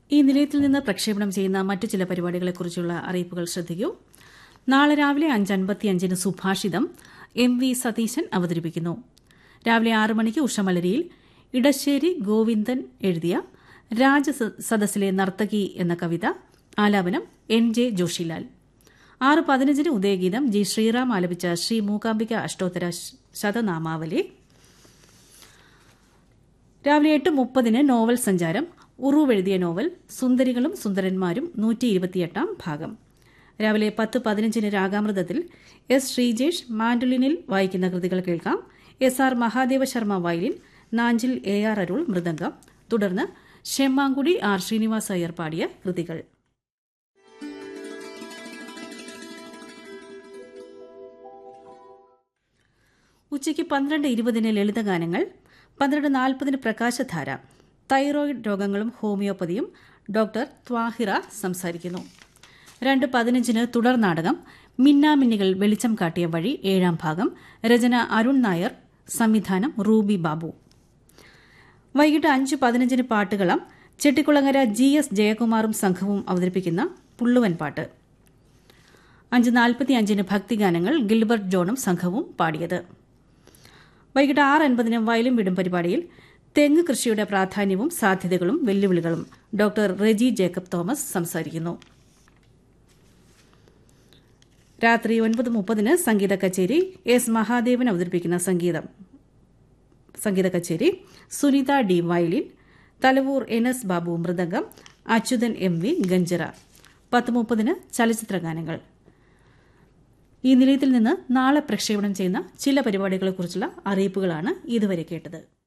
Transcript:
ഈ നിലയത്തിൽ നിന്ന് പ്രക്ഷേപണം ചെയ്യുന്ന മറ്റു ചില പരിപാടികളെക്കുറിച്ചുള്ള അറിയിപ്പുകൾ ശ്രദ്ധിക്കൂ നാളെ രാവിലെ അഞ്ച് അൻപത്തിയഞ്ചിന് സുഭാഷിതം എം വി സതീശൻ അവതരിപ്പിക്കുന്നു രാവിലെ ആറ് മണിക്ക് ഉഷമലരിയിൽ ഇടശ്ശേരി ഗോവിന്ദൻ എഴുതിയ രാജസദസ്സിലെ നർത്തകി എന്ന കവിത ആലാപനം എൻ ജെ ജോഷിലാൽ ആറ് പതിനഞ്ചിന് ഉദയഗീതം ജി ശ്രീറാം ആലപിച്ച ശ്രീ മൂകാംബിക അഷ്ടോത്തര ശതനാമാവലി രാവിലെ എട്ട് മുപ്പതിന് നോവൽ സഞ്ചാരം ഉറുവെഴുതിയ നോവൽ സുന്ദരികളും സുന്ദരന്മാരും നൂറ്റി ഇരുപത്തിയെട്ടാം ഭാഗം രാവിലെ പത്ത് പതിനഞ്ചിന് രാഗാമൃതത്തിൽ എസ് ശ്രീജേഷ് മാൻഡുലിനിൽ വായിക്കുന്ന കൃതികൾ കേൾക്കാം S R Mahadeva Sharma violin Nanjil A R Arul mridangam തുടർന്ന് ഷെമ്മാങ്കുടി ആർ ശ്രീനിവാസ അയ്യർ പാടിയ കൃതികൾ ഉച്ചയ്ക്ക് പന്ത്രണ്ട് ഇരുപതിന് ലളിതഗാനങ്ങൾ പന്ത്രണ്ട് നാൽപ്പതിന് പ്രകാശധാര തൈറോയിഡ് രോഗങ്ങളും ഹോമിയോപ്പതിയും ഡോക്ടർ ത്വാഹിറ സംസാരിക്കുന്നു രണ്ട് പതിനഞ്ചിന് തുടർ നാടകം മിന്നാമിന്നികൾ വെളിച്ചം കാട്ടിയ വഴി ഏഴാം ഭാഗം രചന അരുൺ നായർ സംവിധാനം റൂബി ബാബു വൈകിട്ട് അഞ്ച് പതിനഞ്ചിന് പാട്ടുകളം ചെട്ടിക്കുളങ്ങര ജി എസ് ജയകുമാറും സംഘവും അവതരിപ്പിക്കുന്ന പുള്ളുവൻ പാട്ട് അഞ്ച് നാൽപ്പത്തിയഞ്ചിന് ഭക്തിഗാനങ്ങൾ ഗിൽബർട്ട് ജോണും സംഘവും പാടിയത് വൈകിട്ട് ആറ് അൻപതിന് വയലും വിടും പരിപാടിയിൽ തെങ്ങ് കൃഷിയുടെ പ്രാധാന്യവും സാധ്യതകളും വെല്ലുവിളികളും ഡോക്ടർ റെജി ജേക്കബ് തോമസ് സംസാരിക്കുന്നു രാത്രി ഒൻപത് മുപ്പതിന് സംഗീത കച്ചേരി എസ് മഹാദേവൻ അവതരിപ്പിക്കുന്ന സംഗീതം സംഗീത കച്ചേരി Sunitha D violin Thalavoor N S Babu mridangam Achuthan M V ganjira പത്ത് മുപ്പതിന് ചലച്ചിത്രഗാനങ്ങൾ ഈ നിലയത്തിൽ നിന്ന് നാളെ പ്രക്ഷേപണം ചെയ്യുന്ന ചില പരിപാടികളെക്കുറിച്ചുള്ള അറിയിപ്പുകളാണ് ഇതുവരെ കേട്ടത്